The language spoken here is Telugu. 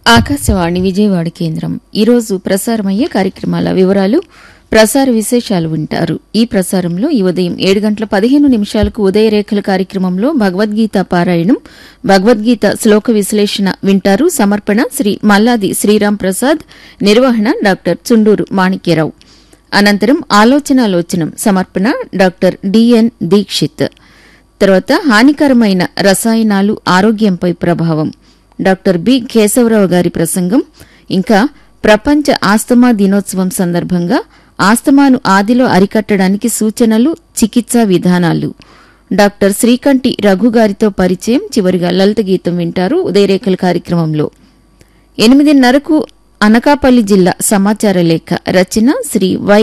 ఆకాశవాణి విజయవాడ కేంద్రం ఈరోజు ప్రసారమయ్యే కార్యక్రమాల వివరాలు ప్రసార విశేషాలు వింటారు ఈ ప్రసారంలో ఈ ఉదయం ఏడు గంటల పదిహేను నిమిషాలకు ఉదయరేఖల కార్యక్రమంలో భగవద్గీత పారాయణం భగవద్గీత శ్లోక విశ్లేషణ వింటారు సమర్పణ శ్రీ మల్లాది శ్రీరాం ప్రసాద్ నిర్వహణ డాక్టర్ చుండూరు మాణిక్యరావు అనంతరం ఆలోచనాలోచనం సమర్పణ డాక్టర్ డిఎన్ దీక్షిత్ తర్వాత హానికరమైన రసాయనాలు ఆరోగ్యంపై ప్రభావం డాక్టర్ బి కేశవరావు గారి ప్రసంగం ఇంకా ప్రపంచ ఆస్తమా దినోత్సవం సందర్భంగా ఆస్తమాను ఆదిలో అరికట్టడానికి సూచనలు చికిత్సా విధానాలు డాక్టర్ శ్రీకంఠి రఘు గారితో పరిచయం చివరిగా లలిత గీతం వింటారు ఉదయరేఖల కార్యక్రమంలో ఎనిమిదిన్నరకు అనకాపల్లి జిల్లా సమాచార లేఖ రచన శ్రీ వై